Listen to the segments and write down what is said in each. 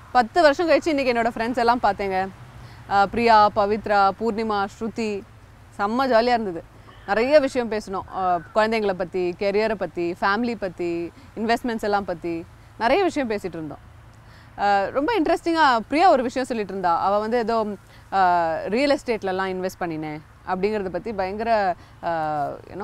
பத்து வருஷம் கழிச்சு இன்றைக்கி என்னோடய ஃப்ரெண்ட்ஸ் எல்லாம் பார்த்தேங்க அஹ் பிரியா பவித்ரா பூர்ணிமா ஸ்ருதி செம்ம ஜாலியாக இருந்தது நிறைய விஷயம் பேசினோம் அஹ் குழந்தைங்கள பற்றி கெரியரை பற்றி ஃபேமிலி பற்றி இன்வெஸ்ட்மெண்ட்ஸ் எல்லாம் பற்றி நிறைய விஷயம் பேசிகிட்டு இருந்தோம் அஹ் ரொம்ப இன்ட்ரெஸ்டிங்காக பிரியா ஒரு விஷயம் சொல்லிட்டு இருந்தா அவள் வந்து ஏதோ ரியல் எஸ்டேட்லலாம் இன்வெஸ்ட் பண்ணினேன் அப்படிங்கிறத பற்றி பயங்கர யூனோ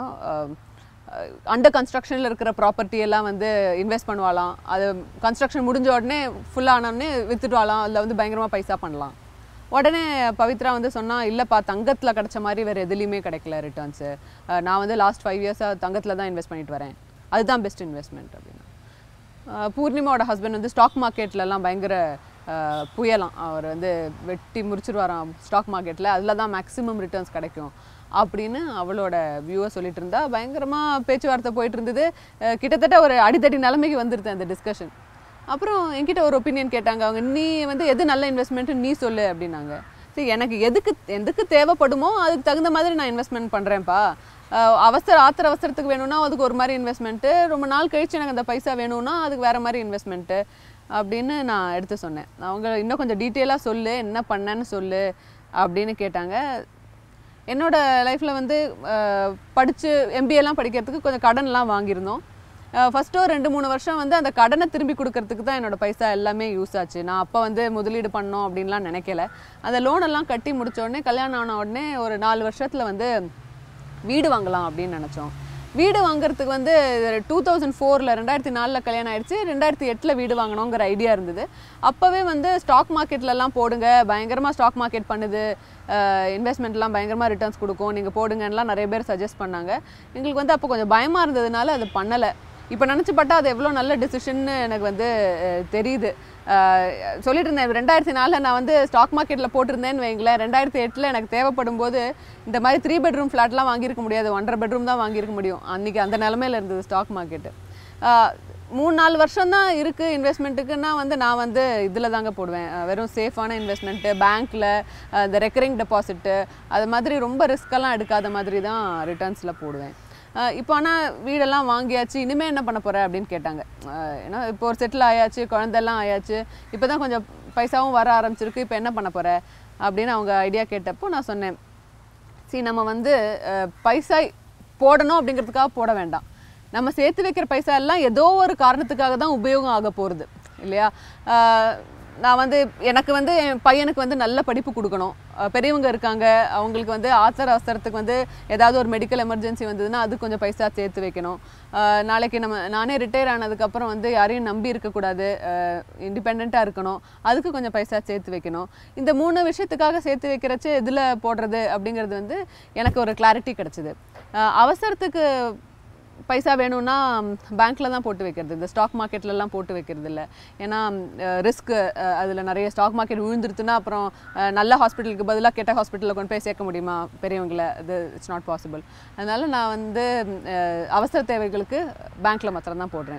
அண்டர் கன்ஸ்ட்ரக்ஷனில் இருக்கிற ப்ராப்பர்ட்டி எல்லாம் வந்து இன்வெஸ்ட் பண்ணுவாளாம் அது கன்ஸ்ட்ரக்ஷன் முடிஞ்ச உடனே ஃபுல்லானோடனே வித்துட்டுவாளாம் அதில் வந்து பயங்கரமாக பைசா பண்ணலாம் உடனே பவித்ரா வந்து சொன்னா இல்லைப்பா தங்கத்தில் கிடைச்ச மாதிரி வேறு எதுலேயுமே கிடைக்கல ரிட்டர்ன்ஸு நான் வந்து லாஸ்ட் ஃபைவ் இயர்ஸாக தங்கத்தில் தான் இன்வெஸ்ட் பண்ணிட்டு வரேன் அதுதான் பெஸ்ட் இன்வெஸ்ட்மெண்ட் அப்படின்னு அஹ் பூர்ணிமாவோட ஹஸ்பண்ட் வந்து ஸ்டாக் மார்க்கெட்லலாம் பயங்கர அஹ், புயலாம் அவர் வந்து வெட்டி முறிச்சிருவாராம் ஸ்டாக் மார்க்கெட்டில் அதில் தான் மேக்ஸிமம் ரிட்டர்ன்ஸ் கிடைக்கும் அப்படின்னு அவளோட வியூவை சொல்லிட்டு இருந்தா பயங்கரமாக பேச்சுவார்த்தை போயிட்டு இருந்தது அஹ், கிட்டத்தட்ட ஒரு அடித்தடி நிலைமைக்கு வந்துருது அந்த டிஸ்கஷன் அப்புறம் என்கிட்ட ஒரு ஒப்பீனியன் கேட்டாங்க அவங்க நீ வந்து எது நல்ல இன்வெஸ்ட்மெண்ட்டு நீ சொல்லு அப்படின்னாங்க சரி எனக்கு எதுக்கு எதுக்கு தேவைப்படுமோ அதுக்கு தகுந்த மாதிரி நான் இன்வெஸ்ட்மெண்ட் பண்ணுறேன்ப்பா அஹ் அவசர ஆத்திர அவசரத்துக்கு வேணும்னா அதுக்கு ஒரு மாதிரி இன்வெஸ்ட்மெண்ட்டு ரொம்ப நாள் கழிச்சு எனக்கு அந்த பைசா வேணும்னா அதுக்கு வேற மாதிரி இன்வெஸ்ட்மெண்ட்டு அப்படின்னு நான் எடுத்து சொன்னேன் அவங்க இன்னும் கொஞ்சம் டீட்டெயிலாக சொல்லு என்ன பண்ணேன்னு சொல்லு அப்படின்னு கேட்டாங்க என்னோட லைஃப்பில் வந்து அஹ், படிச்சு எம்பிஏலாம் படிக்கிறதுக்கு கொஞ்சம் கடன்லாம் வாங்கியிருந்தோம் ஃபஸ்ட்டு ஒரு ரெண்டு மூணு வருஷம் வந்து அந்த கடனை திரும்பி கொடுக்கறதுக்கு தான் என்னோட பைசா எல்லாமே யூஸ் ஆச்சு நான் அப்போ வந்து முதலீடு பண்ணோம் அப்படின்லாம் நினைக்கல அந்த லோனெல்லாம் கட்டி முடிச்ச உடனே கல்யாணம் ஆன உடனே ஒரு நாலு வருஷத்தில் வந்து வீடு வாங்கலாம் அப்படின்னு நினச்சோம் வீடு வாங்குறதுக்கு வந்து டூ தௌசண்ட் ஃபோரில் ரெண்டாயிரத்தி நாலில் கல்யாணம் ஆயிடுச்சு ரெண்டாயிரத்தி எட்டில் வீடு வாங்கணுங்கிற ஐடியா இருந்தது அப்போவே வந்து ஸ்டாக் மார்க்கெட்லலாம் போடுங்க பயங்கரமாக ஸ்டாக் மார்க்கெட் பண்ணுது இன்வெஸ்ட்மெண்ட்லாம் பயங்கரமாக ரிட்டர்ன்ஸ் கொடுக்கும் நீங்கள் போடுங்கன்னுலாம் நிறைய பேர் சஜஸ்ட் பண்ணாங்க எங்களுக்கு வந்து அப்போ கொஞ்சம் பயமாக இருந்ததுனால அது பண்ணலை இப்போ நினச்சி பார்த்தா அது எவ்வளோ நல்ல டிசிஷன்னு எனக்கு வந்து அஹ், தெரியுது அஹ், சொல்லிட்டு இருந்தேன் ரெண்டாயிரத்தி நாலில் நான் வந்து ஸ்டாக் மார்க்கெட்டில் போட்டிருந்தேன்னு வைங்களேன் ரெண்டாயிரத்தி எட்டில் எனக்கு தேவைப்படும் போது இந்த மாதிரி த்ரீ பெட்ரூம் ஃப்ளாட்லாம் வாங்கியிருக்க முடியாது ஒன்றரை பெட்ரூம் தான் வாங்கியிருக்க முடியும் அன்றைக்கி அந்த நிலமையில இருந்தது ஸ்டாக் மார்க்கெட்டு மூணு நாலு வருஷம் தான் இருக்குது இன்வெஸ்ட்மெண்ட்டுக்குன்னா வந்து நான் வந்து இதில் தாங்க போடுவேன் அஹ், வெறும் சேஃபான இன்வெஸ்ட்மெண்ட்டு பேங்க்கில் இந்த ரெக்கரிங் டெபாசிட்டு அது மாதிரி ரொம்ப ரிஸ்கெல்லாம் எடுக்காத மாதிரி தான் ரிட்டர்ன்ஸில் போடுவேன் அஹ் இப்போ ஆனால் வீடெல்லாம் வாங்கியாச்சு இனிமேல் என்ன பண்ண போகிற அப்படின்னு கேட்டாங்க அஹ் ஏன்னா இப்போ ஒரு செட்டில் ஆயாச்சு குழந்தெல்லாம் ஆயாச்சு இப்போ தான் கொஞ்சம் பைசாவும் வர ஆரம்பிச்சிருக்கு இப்போ என்ன பண்ண போகிற அப்படின்னு அவங்க ஐடியா கேட்டப்போ நான் சொன்னேன் சரி நம்ம வந்து அஹ், பைசா போடணும் அப்படிங்கிறதுக்காக போட வேண்டாம் நம்ம சேர்த்து வைக்கிற பைசா எல்லாம் ஏதோ ஒரு காரணத்துக்காக தான் உபயோகம் ஆக போகிறது இல்லையா அஹ், நான் வந்து எனக்கு வந்து என் பையனுக்கு வந்து நல்ல படிப்பு கொடுக்கணும் அஹ், பெரியவங்க இருக்காங்க அவங்களுக்கு வந்து ஆத்திர அவசரத்துக்கு வந்து ஏதாவது ஒரு மெடிக்கல் எமர்ஜென்சி வந்ததுன்னா அது கொஞ்சம் பைசா சேர்த்து வைக்கணும் அஹ், நாளைக்கு நம்ம நானே ரிட்டையர் ஆனதுக்கப்புறம் வந்து யாரையும் நம்பி இருக்கக்கூடாது இண்டிபெண்ட்டாக இருக்கணும் அதுக்கு கொஞ்சம் பைசா சேர்த்து வைக்கணும் இந்த மூணு விஷயத்துக்காக சேர்த்து வைக்கிறச்சு எதில் போடுறது அப்படிங்கிறது வந்து எனக்கு ஒரு கிளாரிட்டி கிடச்சிது அவசரத்துக்கு பைசா வேணும்னா பேங்க்கில் தான் போட்டு வைக்கிறது இந்த ஸ்டாக் மார்க்கெட்லலாம் போட்டு வைக்கிறது இல்லை ஏன்னா ரிஸ்க்கு அதில் நிறைய ஸ்டாக் மார்க்கெட் விழுந்துருத்துன்னா அப்புறம் அஹ், நல்ல ஹாஸ்பிட்டலுக்கு பதிலாக கெட்ட ஹாஸ்பிட்டலில் கொண்டு போய் சேர்க்க முடியுமா பெரியவங்களை அது இட்ஸ் நாட் பாசிபிள் அதனால நான் வந்து அஹ், அவசர தேவைகளுக்கு பேங்க்கில் மாத்திரம் தான் போடுறேன்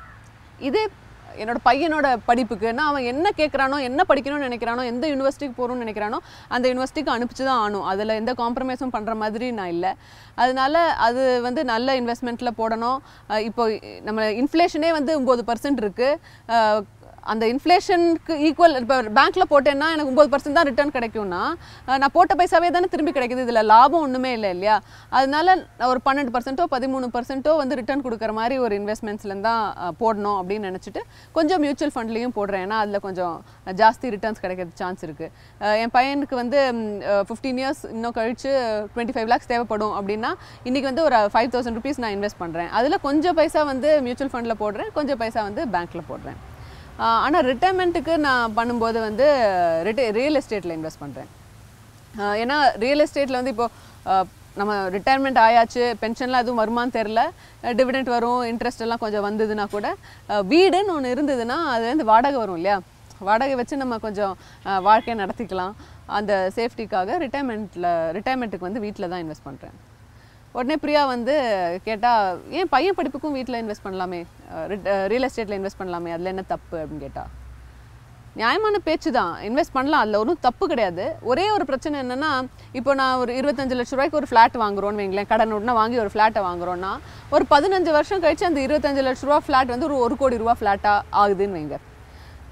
இதே என்னோட பையனோட படிப்புக்கு நான் அவன் என்ன கேட்குறானோ என்ன படிக்கணும்னு நினைக்கிறானோ எந்த யூனிவர்சிட்டிக்கு போகணும்னு நினைக்கிறானோ அந்த யூனிவர்சிட்டிக்கு அனுப்பிச்சு தான் ஆகணும் அதில் எந்த காம்ப்ரமைஸும் பண்ணுற மாதிரி நான் இல்லை அதனால அது வந்து நல்ல இன்வெஸ்ட்மெண்ட்டில் போடணும் அஹ் இப்போ நம்ம இன்ஃப்ளேஷனே வந்து ஒம்பது பர்சன்ட் இருக்குது அந்த இன்ஃப்ளேஷனுக்கு ஈக்குவல் இப்போ பேங்க்கில் போட்டேன்னா எனக்கு ஒம்பது பர்சன்ட் தான் ரிட்டர்ன் கிடைக்கும்னா அஹ் நான் போட்ட பைசாவே தானே திரும்பி கிடைக்குது இதில் லாபம் ஒன்றுமே இல்லை இல்லையா அதனால நான் ஒரு பன்னெண்டு பர்சன்ட்டோ பதிமூணு பர்சன்ட்டோ வந்து ரிட்டர்ன் கொடுக்குற மாதிரி ஒரு இன்வெஸ்ட்மெண்ட்ஸ்லேருந்து தான் அஹ், போடணும் அப்படின்னு நினச்சிட்டு கொஞ்சம் மியூச்சுவல் ஃபண்ட்லேயும் போடுறேன் ஏன்னா அதில் கொஞ்சம் ஜாஸ்தி ரிட்டர்ன்ஸ் கிடைக்கிறது சான்ஸ் இருக்குது என் பையனுக்கு வந்து ஃபிஃப்டீன் இயர்ஸ் இன்னும் கழிச்சு டுவெண்ட்டி ஃபைவ் லேக்ஸ் தேவைப்படும் அப்படின்னா இன்றைக்கி வந்து ஒரு ஃபைவ் தௌசண்ட் ருபீஸ் நான் இன்வெஸ்ட் பண்ணுறேன் அதில் கொஞ்சம் பைசா வந்து மியூச்சுவல் ஃபண்டில் போடுறேன் கொஞ்சம் பைசா வந்து பேங்க்கில் போடுறேன் ஆனால் ரிட்டைர்மெண்ட்டுக்கு நான் பண்ணும்போது வந்து ரிட்டே ரியல் எஸ்டேட்டில் இன்வெஸ்ட் பண்ணுறேன் ஏன்னா ரியல் எஸ்டேட்டில் வந்து இப்போ ஆஹ், நம்ம ரிட்டையர்மெண்ட் ஆயாச்சு பென்ஷன்லாம் எதுவும் வருமான்னு தெரில டிவிடெண்ட் வரும் இன்ட்ரெஸ்ட் எல்லாம் கொஞ்சம் வந்ததுன்னா கூட ஆஹ், வீடுன்னு ஒன்று இருந்ததுன்னா அதுலேருந்து வாடகை வரும் இல்லையா வாடகை வச்சு நம்ம கொஞ்சம் ஆஹ், வாழ்க்கையை நடத்திக்கலாம் அந்த சேஃப்டிக்காக ரிட்டையர்மெண்ட்டில் ரிட்டையர்மெண்ட்டுக்கு வந்து வீட்டில் தான் இன்வெஸ்ட் பண்ணுறேன் உடனே பிரியா வந்து கேட்டால் ஏன் பையன் படிப்புக்கும் வீட்டில் இன்வெஸ்ட் பண்ணலாமே ரியல் எஸ்டேட்டில் இன்வெஸ்ட் பண்ணலாமே அதில் என்ன தப்பு அப்படின்னு கேட்டா நியாயமான பேச்சு தான் இன்வெஸ்ட் பண்ணலாம் அதில் ஒன்றும் தப்பு கிடையாது ஒரே ஒரு பிரச்சனை என்னன்னா இப்போ நான் ஒரு இருபத்தஞ்சு லட்ச ரூபாய்க்கு ஒரு ஃப்ளாட் வாங்குறோன்னு வைங்களேன் கடன் உடனே வாங்கி ஒரு ஃப்ளாட்டை வாங்குறோன்னா ஒரு பதினஞ்சு வருஷம் கழிச்சு அந்த இருபத்தஞ்சு லட்ச ரூபா ஃப்ளாட் வந்து ஒரு ஒரு கோடி ரூபா ஃப்ளாட்டாக ஆகுதுன்னு வைங்க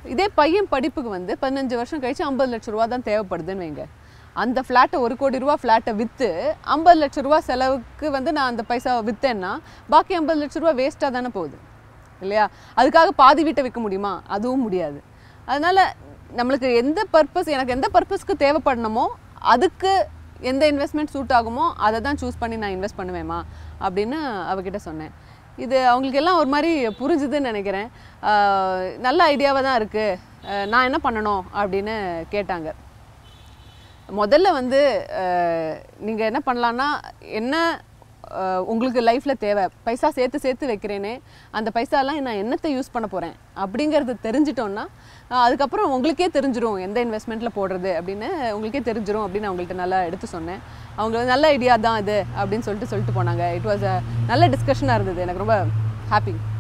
இதே பையன் படிப்புக்கு வந்து பதினஞ்சு வருஷம் கழிச்சு ஐம்பது லட்ச ரூபா தான் தேவைப்படுதுன்னு வைங்க அந்த ஃப்ளாட்டை ஒரு கோடி ரூபா ஃப்ளாட்டை விற்று ஐம்பது லட்ச ரூபா செலவுக்கு வந்து நான் அந்த பைசா விற்றேன்னா பாக்கி ஐம்பது லட்ச ரூபா வேஸ்ட்டாக தானே போகுது இல்லையா அதுக்காக பாதி வீட்டை விற்க முடியுமா அதுவும் முடியாது அதனால நம்மளுக்கு எந்த பர்பஸ் எனக்கு எந்த பர்பஸ்க்கு தேவைப்படணுமோ அதுக்கு எந்த இன்வெஸ்ட்மெண்ட் சூட் ஆகுமோ அதை தான் சூஸ் பண்ணி நான் இன்வெஸ்ட் பண்ணுவேம்மா அப்படின்னு அவகிட்ட சொன்னேன் இது அவங்களுக்கு எல்லாம் ஒரு மாதிரி புரிஞ்சுதுன்னு நினைக்கிறேன் ஆஹ் நல்ல ஐடியாவாக தான் இருக்குது நான் என்ன பண்ணணும் அப்படின்னு கேட்டாங்க முதல்ல வந்து நீங்கள் என்ன பண்ணலான்னா என்ன அஹ், உங்களுக்கு லைஃப்பில் தேவை பைசா சேர்த்து சேர்த்து வைக்கிறேனே அந்த பைசாலாம் நான் என்னத்தை யூஸ் பண்ண போகிறேன் அப்படிங்கிறது தெரிஞ்சிட்டோன்னா அஹ், அதுக்கப்புறம் உங்களுக்கே தெரிஞ்சிரும் எந்த இன்வெஸ்ட்மெண்ட்டில் போடுறது அப்படின்னு உங்களுக்கே தெரிஞ்சிரும் அப்படின்னு அவங்கள்ட்ட நல்லா எடுத்து சொன்னேன் அவங்க வந்து நல்ல ஐடியா தான் இது அப்படின்னு சொல்லிட்டு சொல்லிட்டு போனாங்க இட் வாஸ் அ நல்ல டிஸ்கஷனாக இருந்தது எனக்கு ரொம்ப ஹாப்பி